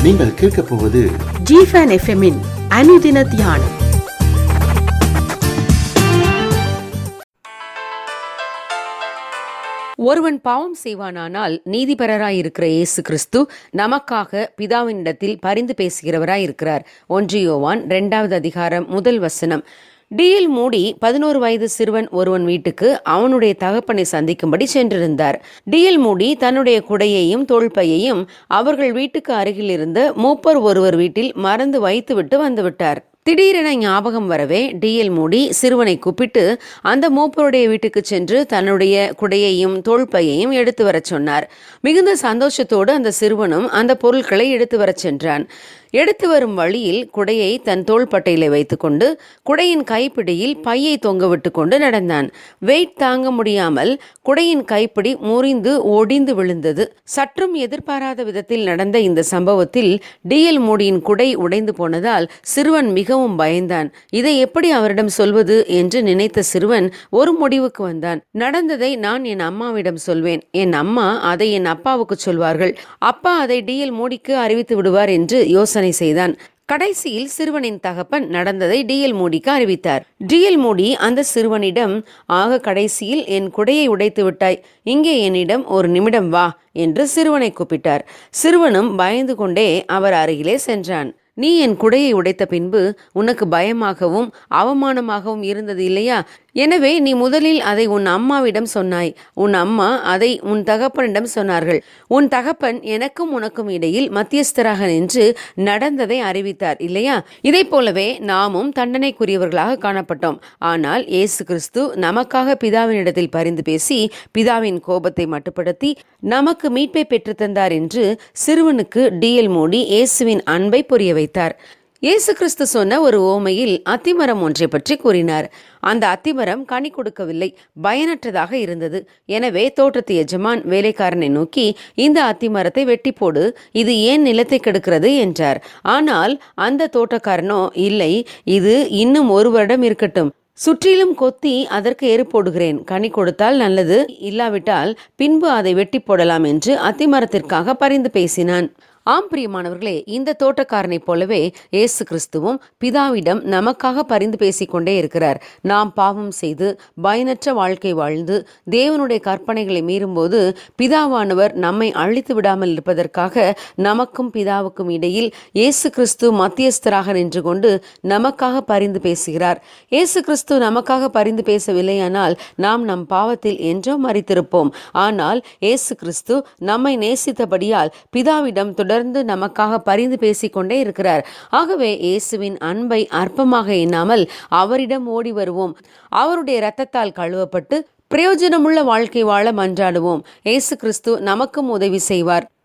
நீங்கள் கேட்கப் போவது ஜிஃபன் எஃப்எம்மின் அனுதின தியானம் ஒருவன் பாவம் செய்வானானால் நீதிபரராயிருக்கிற இயேசு கிறிஸ்து நமக்காக பிதாவினிடத்தில் பரிந்து பேசுகிறவராய் இருக்கிறார் ஒன்று யோவான் இரண்டாவது அதிகாரம் முதல் வசனம் டிஎல் மூடி பதினோரு வயது சிறுவன் ஒருவன் வீட்டுக்கு அவனுடைய தகப்பனை சந்திக்கும்படி சென்றிருந்தார் டிஎல் மூடி தன்னுடைய குடையையும் தோள்பையையும் அவர்கள் வீட்டுக்கு அருகில் இருந்த மூப்பர் ஒருவர் வீட்டில் மறந்து வைத்துவிட்டு வந்துவிட்டார் திடீரென ஞாபகம் வரவே டிஎல் மூடி சிறுவனை கூப்பிட்டு அந்த மூப்பருடைய வீட்டுக்கு சென்று தன்னுடைய குடையையும் தோள்பையையும் எடுத்து வரச் சொன்னார் மிகுந்த சந்தோஷத்தோடு அந்த சிறுவனும் அந்த பொருட்களை எடுத்து வரச் சென்றான் எடுத்து வரும் வழியில் குடையை தன் தோள்பட்டையில வைத்துக்கொண்டு குடையின் கைப்பிடியில் பையை தொங்கவிட்டு கொண்டு நடந்தான் வெயிட் தாங்க முடியாமல் குடையின் கைப்பிடி முறிந்து ஒடிந்து விழுந்தது சற்றும் எதிர்பாராத விதத்தில் நடந்த இந்த சம்பவத்தில் டிஎல் மூடியின் குடை உடைந்து போனதால் சிறுவன் மிகவும் பயந்தான் இதை எப்படி அவரிடம் சொல்வது என்று நினைத்த சிறுவன் ஒரு முடிவுக்கு வந்தான் நடந்ததை நான் என் அம்மாவிடம் சொல்வேன் என் அம்மா அதை என் அப்பாவுக்கு சொல்வார்கள் அப்பா அதை டிஎல் மூடிக்கு அறிவித்து விடுவார் என்று யோசனை செய்தான் கடைசியில் சிறுவனின் தகப்பன் நடந்ததை டிஎல் மூடிக்கு அறிவித்தார் டிஎல் மூடி அந்த சிறுவனிடம் ஆக கடைசியில் என் குடையை உடைத்து விட்டாய் இங்கே என்னிடம் ஒரு நிமிடம் வா என்று சிறுவனை கூப்பிட்டார் சிறுவனும் பயந்து கொண்டே அவர் அருகிலே சென்றான் நீ என் குடையை உடைத்த பின்பு உனக்கு பயமாகவும் அவமானமாகவும் இருந்தது இல்லையா எனவே நீ முதலில் அதை உன் அம்மாவிடம் சொன்னாய் உன் அம்மா அதை உன் தகப்பனிடம் சொன்னார்கள் உன் தகப்பன் எனக்கும் உனக்கும் இடையில் மத்தியஸ்தராக நின்று நடந்ததை அறிவித்தார் இல்லையா இதை போலவே நாமும் தண்டனைக்குரியவர்களாக காணப்பட்டோம் ஆனால் இயேசு கிறிஸ்து நமக்காக பிதாவினிடத்தில் பரிந்து பேசி பிதாவின் கோபத்தை மட்டுப்படுத்தி நமக்கு மீட்பை பெற்றுத்தந்தார் என்று சிறுவனுக்கு டிஎல் மோடி இயேசுவின் அன்பை புரிய வைத்தார் இயேசு கிறிஸ்து சொன்ன ஒரு ஓமையில் அத்திமரம் ஒன்றை பற்றி கூறினார் அந்த அத்திமரம் கனி கொடுக்கவில்லை பயனற்றதாக இருந்தது எனவே தோட்டத்து எஜமான் வேலைக்காரனை நோக்கி இந்த அத்திமரத்தை வெட்டி போடு இது ஏன் நிலத்தை கெடுக்கிறது என்றார் ஆனால் அந்த தோட்டக்காரனோ இல்லை இது இன்னும் ஒரு வருடம் இருக்கட்டும் சுற்றிலும் கொத்தி அதற்கு எரு போடுகிறேன் கனி கொடுத்தால் நல்லது இல்லாவிட்டால் பின்பு அதை வெட்டி போடலாம் என்று அத்திமரத்திற்காக பரிந்து பேசினான் ஆம் பிரியமானவர்களே இந்த தோட்டக்காரனைப் போலவே இயேசு கிறிஸ்துவும் பிதாவிடம் நமக்காக பரிந்து பேசிக்கொண்டே இருக்கிறார் நாம் பாவம் செய்து பயனற்ற வாழ்க்கை வாழ்ந்து தேவனுடைய கற்பனைகளை மீறும்போது பிதாவானவர் நம்மை அழித்து விடாமல் இருப்பதற்காக நமக்கும் பிதாவுக்கும் இடையில் இயேசு கிறிஸ்து மத்தியஸ்தராக நின்று கொண்டு நமக்காக பரிந்து பேசுகிறார் இயேசு கிறிஸ்து நமக்காக பரிந்து பேசவில்லையானால் நாம் நம் பாவத்தில் என்றோ மறித்திருப்போம் ஆனால் இயேசு கிறிஸ்து நம்மை நேசித்தபடியால் பிதாவிடம் தொடர் தொடர்ந்து நமக்காக பரிந்து பேசிக்கொண்டே இருக்கிறார் ஆகவே இயேசுவின் அன்பை அற்பமாக எண்ணாமல் அவரிடம் ஓடி வருவோம் அவருடைய இரத்தத்தால் கழுவப்பட்டு பிரயோஜனமுள்ள வாழ்க்கை வாழ மன்றாடுவோம் இயேசு கிறிஸ்து நமக்கும் உதவி செய்வார்